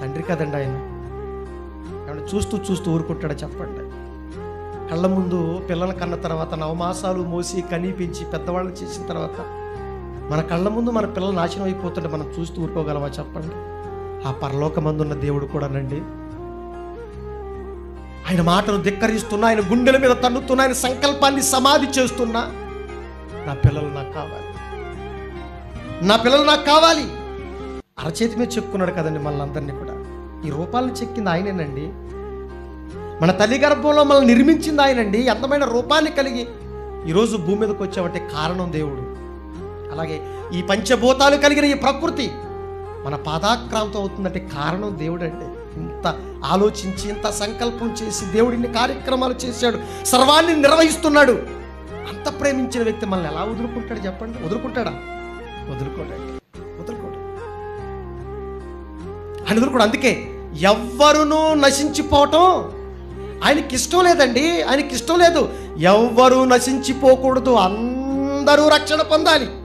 తండ్రి కదండి ఆయన ఏమన్నా చూస్తూ చూస్తూ ఊరుకుంటాడా చెప్పండి కళ్ళ ముందు పిల్లల కన్న తర్వాత నవమాసాలు మోసి కనీ పెంచి పెద్దవాళ్ళని చేసిన తర్వాత మన కళ్ళ ముందు మన పిల్లలు నాశనం అయిపోతుంటే మనం చూస్తూ ఊరుకోగలమా చెప్పండి ఆ పరలోకమందున్న దేవుడు కూడానండి ఆయన మాటను ధిక్కరిస్తున్నా ఆయన గుండెల మీద తన్నుతున్నా ఆయన సంకల్పాన్ని సమాధి చేస్తున్నా నా పిల్లలు నాకు కావాలి నా పిల్లలు నాకు కావాలి అరచేతి మీద చెప్పుకున్నాడు కదండి మనందరినీ కూడా ఈ రూపాలను చెక్కింది ఆయనేనండి మన తల్లి గర్భంలో మనల్ని నిర్మించింది ఆయనండి అందమైన రూపాన్ని కలిగి ఈరోజు భూమి మీదకి వచ్చామంటే కారణం దేవుడు అలాగే ఈ పంచభూతాలు కలిగిన ఈ ప్రకృతి మన పాదాక్రాంతం అవుతుందంటే కారణం దేవుడండి ఇంత ఆలోచించి ఇంత సంకల్పం చేసి దేవుడు ఇన్ని కార్యక్రమాలు చేశాడు సర్వాన్ని నిర్వహిస్తున్నాడు అంత ప్రేమించిన వ్యక్తి మనల్ని ఎలా వదులుకుంటాడు చెప్పండి వదులుకుంటాడా వదులుకోడండి వదులుకోడు ఆయన వదులుకోడు అందుకే ఎవ్వరునూ నశించిపోవటం ఆయనకి ఇష్టం లేదండి ఆయనకి ఇష్టం లేదు ఎవ్వరూ నశించిపోకూడదు అందరూ రక్షణ పొందాలి